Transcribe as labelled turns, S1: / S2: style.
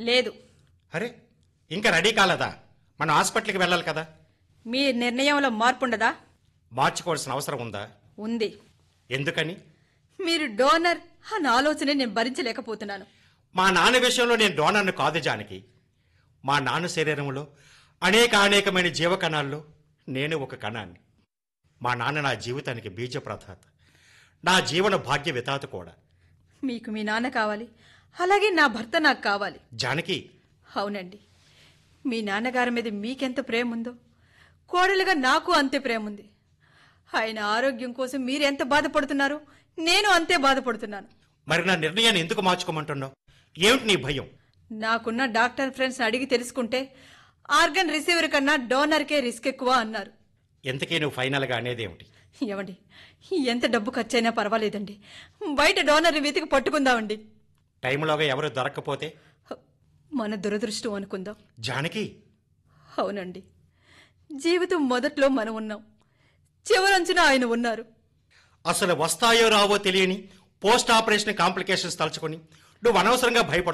S1: లేదు
S2: అరే ఇంకా రెడీ కాలేదా మనం హాస్పిటల్కి వెళ్ళాలి కదా
S1: మీ నిర్ణయంలో మార్పు ఉండదా
S2: మార్చుకోవాల్సిన అవసరం ఉందా
S1: ఉంది
S2: ఎందుకని
S1: మీరు డోనర్ అన్న ఆలోచన నేను భరించలేకపోతున్నాను
S2: మా నాన్న విషయంలో నేను డోనర్ను కాదు జానకి మా నాన్న శరీరంలో అనేక అనేకమైన జీవకణాల్లో నేను ఒక కణాన్ని మా నాన్న నా జీవితానికి బీజ ప్రధాత నా జీవన భాగ్య వితాత కూడా
S1: మీకు మీ నాన్న కావాలి అలాగే నా భర్త నాకు కావాలి
S2: జానకి
S1: అవునండి మీ నాన్నగారి మీద మీకెంత ప్రేమ ఉందో కోడలుగా నాకు అంతే ప్రేమ ఉంది ఆయన ఆరోగ్యం కోసం మీరెంత బాధపడుతున్నారో నేను అంతే బాధపడుతున్నాను
S2: మరి నా నిర్ణయాన్ని ఎందుకు మార్చుకోమంటున్నావు ఏమిటి నీ భయం
S1: నాకున్న డాక్టర్ ఫ్రెండ్స్ అడిగి తెలుసుకుంటే ఆర్గన్ రిసీవర్ కన్నా డోనర్కే రిస్క్ ఎక్కువ అన్నారు
S2: ఎంతకీ నువ్వు ఫైనల్గా అనేది ఏమిటి
S1: ఏమండి ఎంత డబ్బు ఖర్చైనా పర్వాలేదండి బయట డోనర్ని వెతికి పట్టుకుందామండి
S2: టైంలోగా ఎవరు దొరక్కపోతే
S1: మన దురదృష్టం అనుకుందాం
S2: జానకి
S1: అవునండి జీవితం మొదట్లో మనం ఉన్నాం చివరంచున ఆయన ఉన్నారు
S2: అసలు వస్తాయో రావో తెలియని పోస్ట్ ఆపరేషన్ కాంప్లికేషన్స్ తలుచుకొని నువ్వు అనవసరంగా భయపడు